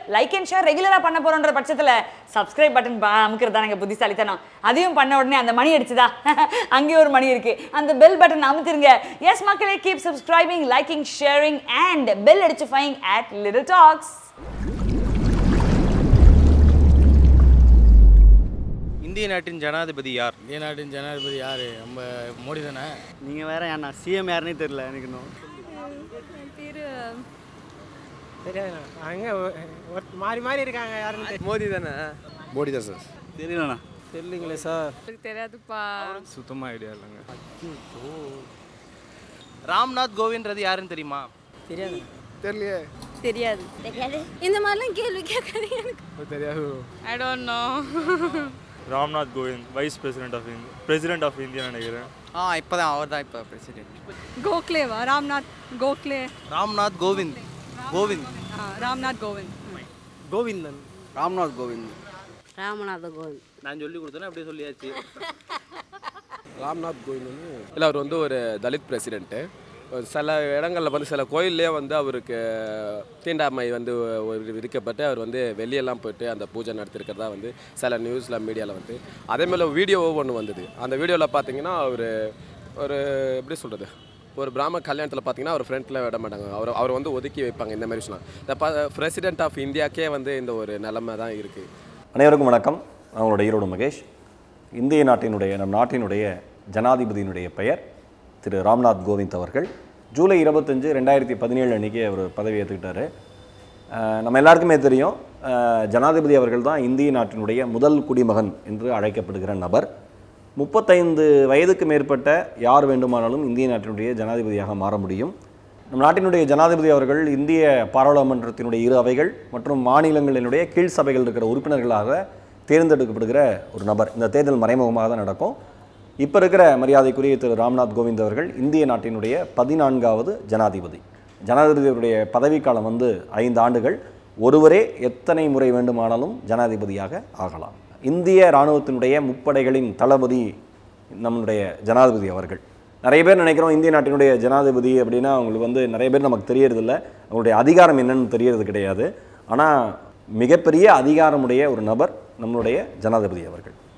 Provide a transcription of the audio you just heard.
like and share ரெகுலராக பண்ண போகிறோன்ற பட்சத்தில் சப்ஸ்கிரைப் பட்டன் அமுக்கிறது தானங்க புத்திசாலித்தனம் அதையும் பண்ண உடனே அந்த மணி அடிச்சுதா அங்கேயும் ஒரு மணி இருக்கு அந்த பெல் பட்டன் அமுத்திருங்க எஸ் மக்களே keep subscribing liking sharing and bell அடிச்சு ஃபைங் அட் லிட்டில் டாக்ஸ் இந்திய நாட்டின் ஜனாதிபதி யார் இந்திய நாட்டின் ஜனாதிபதி யார் நம்ம மோடி தானே நீங்கள் வேற ஏன்னா சிஎம் யாருன்னே தெரியல எனக்கு இன்னும் தெரியாது அங்கே மாறி மாறி இருக்காங்க யாருன்னு மோடி தானே மோடி தான் சார் தெரியலண்ணா தெரியலீங்களே சார் தெரியாதுப்பா சுத்தமாக ஐடியா இல்லைங்க ராம்நாத் கோவிந்த்றது யாருன்னு தெரியுமா தெரியாது தெரியலையே தெரியாது தெரியாது இந்த மாதிரிலாம் கேள்வி கேட்காதீங்க எனக்கு தெரியாது I don't know Ramnath Govind vice president of India president of India நினைக்கிறேன் ஆ இப்போ தான் அவர் தான் இப்போ பிரசிடென்ட் கோக்லேவா ராம்நாத் கோக்லே ராம்நாத் கோவிந்த் கோவிந்த் ராம்நாத் கோவிந்த் கோவிந்தன் ராம்நாத் கோவிந்த் ராமநாத கோவிந்த் நான் சொல்லி கொடுத்தேன்னா அப்படியே சொல்லியாச்சு ராம்நாத் கோவிந்த் வந்து இல்லை அவர் வந்து ஒரு தலித் பிரசிடென்ட்டு சில இடங்களில் வந்து சில கோயில்லே வந்து அவருக்கு தீண்டாமை வந்து ஒரு விதிக்கப்பட்டு அவர் வந்து வெளியெல்லாம் போயிட்டு அந்த பூஜை நடத்திருக்கிறதா வந்து சில நியூஸில் மீடியாவில் வந்து அதே மாதிரி வீடியோவோ ஒன்று வந்தது அந்த வீடியோவில் பார்த்தீங்கன்னா அவர் ஒரு எப்படி சொல்கிறது ஒரு பிராம கல்யாணத்தில் பார்த்தீங்கன்னா அவர் ஃப்ரண்ட்டில் விட மாட்டாங்க அவர் அவர் வந்து ஒதுக்கி வைப்பாங்க இந்த மாதிரி விஷயம் இந்த பிரசிடென்ட் ஆஃப் இந்தியாக்கே வந்து இந்த ஒரு நிலைமை தான் இருக்குது அனைவருக்கும் வணக்கம் நான் உங்களோட ஈரோடு மகேஷ் இந்திய நாட்டினுடைய நம் நாட்டினுடைய ஜனாதிபதியினுடைய பெயர் திரு ராம்நாத் கோவிந்த் அவர்கள் ஜூலை இருபத்தஞ்சு ரெண்டாயிரத்தி பதினேழு அன்றைக்கி அவர் பதவி ஏற்றுக்கிட்டாரு அஹ் நம்ம எல்லாருக்குமே தெரியும் அஹ் ஜனாதிபதி அவர்கள் தான் இந்திய நாட்டினுடைய முதல் குடிமகன் என்று அழைக்கப்படுகிற நபர் முப்பத்தைந்து வயதுக்கு மேற்பட்ட யார் வேண்டுமானாலும் இந்திய நாட்டினுடைய ஜனாதிபதியாக மாற முடியும் நம் நாட்டினுடைய ஜனாதிபதி அவர்கள் இந்திய பாராளுமன்றத்தினுடைய இரு அவைகள் மற்றும் மாநிலங்களினுடைய கீழ் சபைகள் இருக்கிற உறுப்பினர்களாக தேர்ந்தெடுக்கப்படுகிற ஒரு நபர் இந்த தேர்தல் மறைமுகமாக தான் நடக்கும் இப்போ இருக்கிற மரியாதைக்குரிய திரு ராம்நாத் கோவிந்த் அவர்கள் இந்திய நாட்டினுடைய பதினான்காவது ஜனாதிபதி ஜனாதிபதி அவருடைய பதவிக்காலம் வந்து ஐந்து ஆண்டுகள் ஒருவரே எத்தனை முறை வேண்டுமானாலும் ஜனாதிபதியாக ஆகலாம் இந்திய இராணுவத்தினுடைய முப்படைகளின் தளபதி நம்முடைய ஜனாதிபதி அவர்கள் நிறைய பேர் நினைக்கிறோம் இந்திய நாட்டினுடைய ஜனாதிபதி அப்படின்னா அவங்களுக்கு வந்து நிறைய பேர் நமக்கு தெரியறதில்ல அவங்களுடைய அதிகாரம் என்னன்னு தெரியறது கிடையாது ஆனால் மிகப்பெரிய அதிகாரமுடைய ஒரு நபர் நம்மளுடைய ஜனாதிபதி அவர்கள்